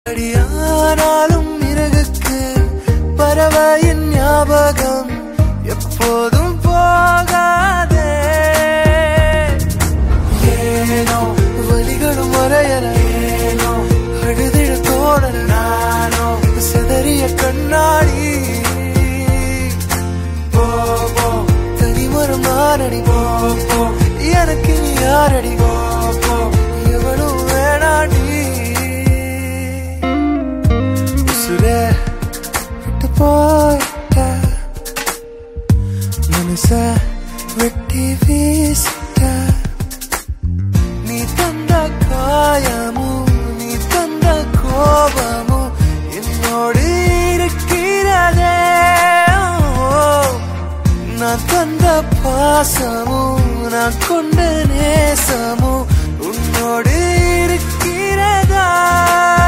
அடியானாலும் இறகுக்கு பறவையின் ஞாபகம் எப்போதும் போகாதே ஏனோ வலிகளும் மறையல ஏனோ அழுதிட தோணல நானோ சிதறிய கண்ணாடி போ போ தனிமரம் நானடி போ போ எனக்கு நீ யாரடி போ போ எவனும் வேணாடி உசுரே விட்டு போயிட்ட மனச வெட்டி வீசிட்ட நீ தந்த காயமும் நீ தந்த கோபமும் என்னோடு இருக்கிறதே நான் தந்த பாசமும் நான் கொண்ட நேசமும் உன்னோடு இருக்கிறதா